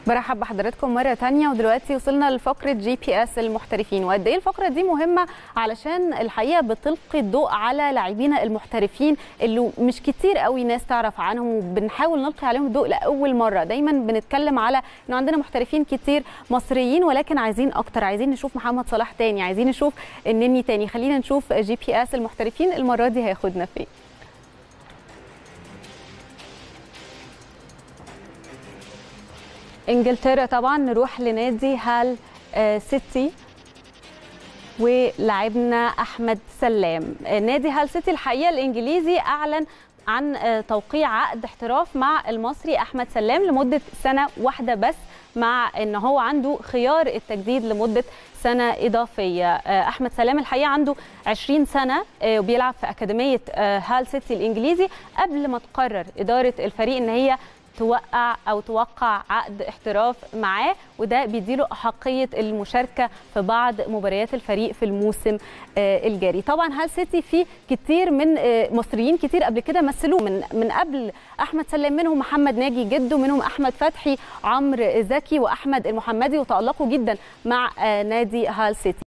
برحب بحضراتكم مرة تانية ودلوقتي وصلنا لفقرة جي بي اس المحترفين وقد ايه الفقرة دي مهمة علشان الحقيقة بتلقي الضوء على لاعبينا المحترفين اللي مش كتير قوي ناس تعرف عنهم وبنحاول نلقي عليهم الضوء لأول مرة دايما بنتكلم على انه عندنا محترفين كتير مصريين ولكن عايزين اكتر عايزين نشوف محمد صلاح تاني عايزين نشوف النني تاني خلينا نشوف جي بي اس المحترفين المرة دي هياخدنا فين انجلترا طبعا نروح لنادي هال آه، سيتي ولاعبنا احمد سلام آه، نادي هال سيتي الحقيقه الانجليزي اعلن عن آه، توقيع عقد احتراف مع المصري احمد سلام لمده سنه واحده بس مع ان هو عنده خيار التجديد لمده سنه اضافيه آه، احمد سلام الحقيقه عنده 20 سنه آه، وبيلعب في اكاديميه آه، هال سيتي الانجليزي قبل ما تقرر اداره الفريق ان هي توقع او توقع عقد احتراف معاه وده بيديله احقيه المشاركه في بعض مباريات الفريق في الموسم آه، الجاري طبعا هال سيتي فيه كتير من آه، مصريين كتير قبل كده مثلوه من من قبل احمد سلام منهم محمد ناجي جده منهم احمد فتحي عمرو زكي واحمد المحمدي وتالقوا جدا مع آه، نادي هال سيتي